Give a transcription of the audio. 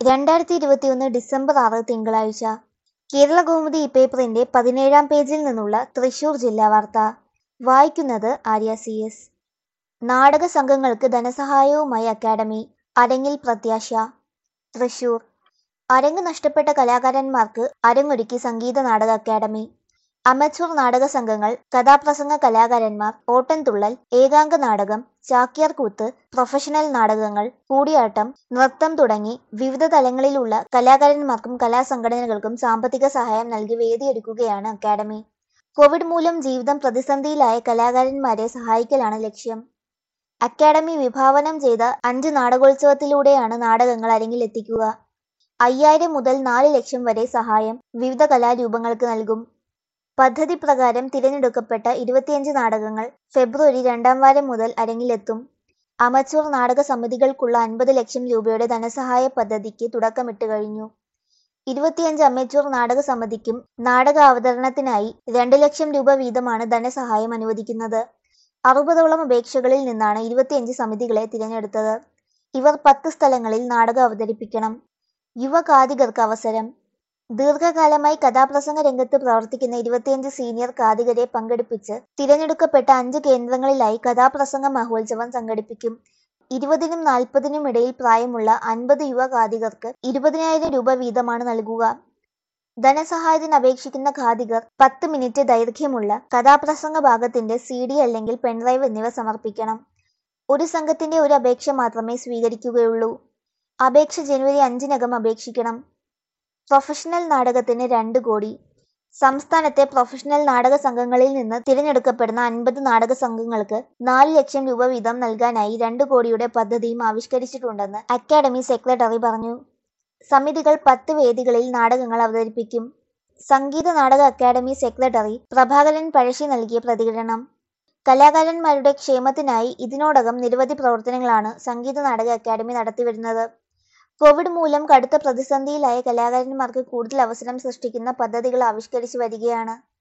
രണ്ടായിരത്തി ഇരുപത്തിയൊന്ന് ഡിസംബർ ആറ് തിങ്കളാഴ്ച കേരള കൗമുദി ഈ പേപ്പറിന്റെ പതിനേഴാം പേജിൽ നിന്നുള്ള തൃശൂർ ജില്ലാ വാർത്ത വായിക്കുന്നത് ആര്യ സി എസ് നാടക സംഘങ്ങൾക്ക് ധനസഹായവുമായി അക്കാദമി അരങ്ങിൽ പ്രത്യാശ തൃശൂർ അരങ്ങ് നഷ്ടപ്പെട്ട കലാകാരന്മാർക്ക് അരങ്ങൊരുക്കി സംഗീത നാടക അക്കാദമി അമച്വർ നാടക സംഘങ്ങൾ കഥാപ്രസംഗ കലാകാരന്മാർ ഓട്ടൻതുള്ളൽ ഏകാംഗ നാടകം ചാക്യാർ കൂത്ത് പ്രൊഫഷണൽ നാടകങ്ങൾ കൂടിയാട്ടം നൃത്തം തുടങ്ങി വിവിധ തലങ്ങളിലുള്ള കലാകാരന്മാർക്കും കലാസംഘടനകൾക്കും സാമ്പത്തിക സഹായം നൽകി വേദിയൊരുക്കുകയാണ് അക്കാദമി കോവിഡ് മൂലം ജീവിതം പ്രതിസന്ധിയിലായ കലാകാരന്മാരെ സഹായിക്കലാണ് ലക്ഷ്യം അക്കാദമി വിഭാവനം ചെയ്ത അഞ്ച് നാടകോത്സവത്തിലൂടെയാണ് നാടകങ്ങൾ അരങ്ങിൽ എത്തിക്കുക അയ്യായിരം മുതൽ നാല് ലക്ഷം വരെ സഹായം വിവിധ കലാരൂപങ്ങൾക്ക് നൽകും പദ്ധതി പ്രകാരം തിരഞ്ഞെടുക്കപ്പെട്ട ഇരുപത്തിയഞ്ച് നാടകങ്ങൾ ഫെബ്രുവരി രണ്ടാം വാരം മുതൽ അരങ്ങിലെത്തും അമച്വർ നാടക സമിതികൾക്കുള്ള അൻപത് ലക്ഷം രൂപയുടെ ധനസഹായ പദ്ധതിക്ക് തുടക്കമിട്ട് കഴിഞ്ഞു ഇരുപത്തിയഞ്ച് അമച്വർ നാടക സമിതിക്കും നാടക അവതരണത്തിനായി രണ്ട് ലക്ഷം രൂപ വീതമാണ് ധനസഹായം അനുവദിക്കുന്നത് അറുപതോളം അപേക്ഷകളിൽ നിന്നാണ് ഇരുപത്തിയഞ്ച് സമിതികളെ തിരഞ്ഞെടുത്തത് ഇവർ പത്ത് സ്ഥലങ്ങളിൽ നാടകം അവതരിപ്പിക്കണം യുവകാതികർക്ക് അവസരം ദീർഘകാലമായി കഥാപ്രസംഗ രംഗത്ത് പ്രവർത്തിക്കുന്ന ഇരുപത്തിയഞ്ച് സീനിയർ കാതികരെ പങ്കെടുപ്പിച്ച് തിരഞ്ഞെടുക്കപ്പെട്ട അഞ്ച് കേന്ദ്രങ്ങളിലായി കഥാപ്രസംഗ മഹോത്സവം സംഘടിപ്പിക്കും ഇരുപതിനും നാൽപ്പതിനും ഇടയിൽ പ്രായമുള്ള അൻപത് യുവ കാതികർക്ക് ഇരുപതിനായിരം രൂപ വീതമാണ് നൽകുക ധനസഹായത്തിന് അപേക്ഷിക്കുന്ന ഖാദികർ പത്ത് മിനിറ്റ് ദൈർഘ്യമുള്ള കഥാപ്രസംഗ ഭാഗത്തിന്റെ സി ഡി അല്ലെങ്കിൽ പെൻഡ്രൈവ് എന്നിവ സമർപ്പിക്കണം ഒരു സംഘത്തിന്റെ ഒരു അപേക്ഷ മാത്രമേ സ്വീകരിക്കുകയുള്ളൂ അപേക്ഷ ജനുവരി അഞ്ചിനകം അപേക്ഷിക്കണം പ്രൊഫഷണൽ നാടകത്തിന് രണ്ട് കോടി സംസ്ഥാനത്തെ പ്രൊഫഷണൽ നാടക സംഘങ്ങളിൽ നിന്ന് തിരഞ്ഞെടുക്കപ്പെടുന്ന അൻപത് നാടക സംഘങ്ങൾക്ക് നാല് ലക്ഷം രൂപ വീതം നൽകാനായി രണ്ട് കോടിയുടെ പദ്ധതിയും ആവിഷ്കരിച്ചിട്ടുണ്ടെന്ന് അക്കാദമി സെക്രട്ടറി പറഞ്ഞു സമിതികൾ പത്ത് വേദികളിൽ നാടകങ്ങൾ അവതരിപ്പിക്കും സംഗീത നാടക അക്കാദമി സെക്രട്ടറി പ്രഭാകരൻ പഴശ്ശി നൽകിയ പ്രതികരണം കലാകാരന്മാരുടെ ക്ഷേമത്തിനായി ഇതിനോടകം നിരവധി പ്രവർത്തനങ്ങളാണ് സംഗീത നാടക അക്കാദമി നടത്തിവരുന്നത് കോവിഡ് മൂലം കടുത്ത പ്രതിസന്ധിയിലായ കലാകാരന്മാർക്ക് കൂടുതൽ അവസരം സൃഷ്ടിക്കുന്ന പദ്ധതികൾ ആവിഷ്കരിച്ചു വരികയാണ്